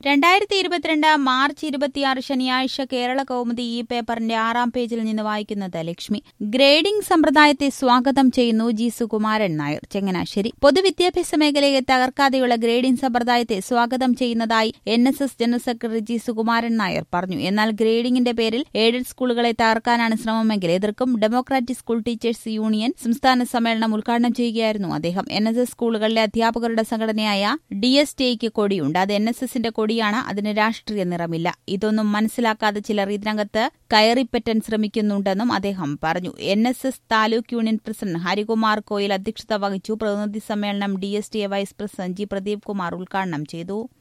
രണ്ടായിരത്തി ഇരുപത്തിരണ്ട് മാർച്ച് ഇരുപത്തിയാറ് ശനിയാഴ്ച കേരള കൗമുദി ഈ പേപ്പറിന്റെ ആറാം പേജിൽ നിന്ന് വായിക്കുന്നത് ലക്ഷ്മി ഗ്രേഡിംഗ് സമ്പ്രദായത്തെ സ്വാഗതം ചെയ്യുന്നു ജി സുകുമാരൻ നായർ ചങ്ങനാശ്ശേരി പൊതുവിദ്യാഭ്യാസ മേഖലയെ തകർക്കാതെയുള്ള ഗ്രേഡിംഗ് സമ്പ്രദായത്തെ സ്വാഗതം ചെയ്യുന്നതായി N S S general secretary G Sukumaran Nair പറഞ്ഞു എന്നാൽ ഗ്രേഡിംഗിന്റെ പേരിൽ എയ്ഡഡ് സ്കൂളുകളെ തകർക്കാനാണ് ശ്രമമെങ്കിൽ എതിർക്കും ഡെമോക്രാറ്റിക് സ്കൂൾ ടീച്ചേഴ്സ് യൂണിയൻ സംസ്ഥാന സമ്മേളനം ഉദ്ഘാടനം ചെയ്യുകയായിരുന്നു അദ്ദേഹം എൻ എസ് എസ് സ്കൂളുകളിലെ അധ്യാപകരുടെ സംഘടനയായ ഡി എസ് ടിക്ക് കൊടിയുണ്ട് അത് എൻ എസ് എസിന്റെ കൊടിയാണ് അതിന് രാഷ്ട്രീയ നിറമില്ല ഇതൊന്നും മനസ്സിലാക്കാതെ ചിലർ ഇതിനകത്ത് കയറിപ്പറ്റാൻ ശ്രമിക്കുന്നുണ്ടെന്നും അദ്ദേഹം പറഞ്ഞു N S S taluk union president Harikumar Koyil അധ്യക്ഷത വഹിച്ചു പ്രതിനിധി സമ്മേളനം D S T A vice president G Pradeep Kumar ഉദ്ഘാടനം ചെയ്തു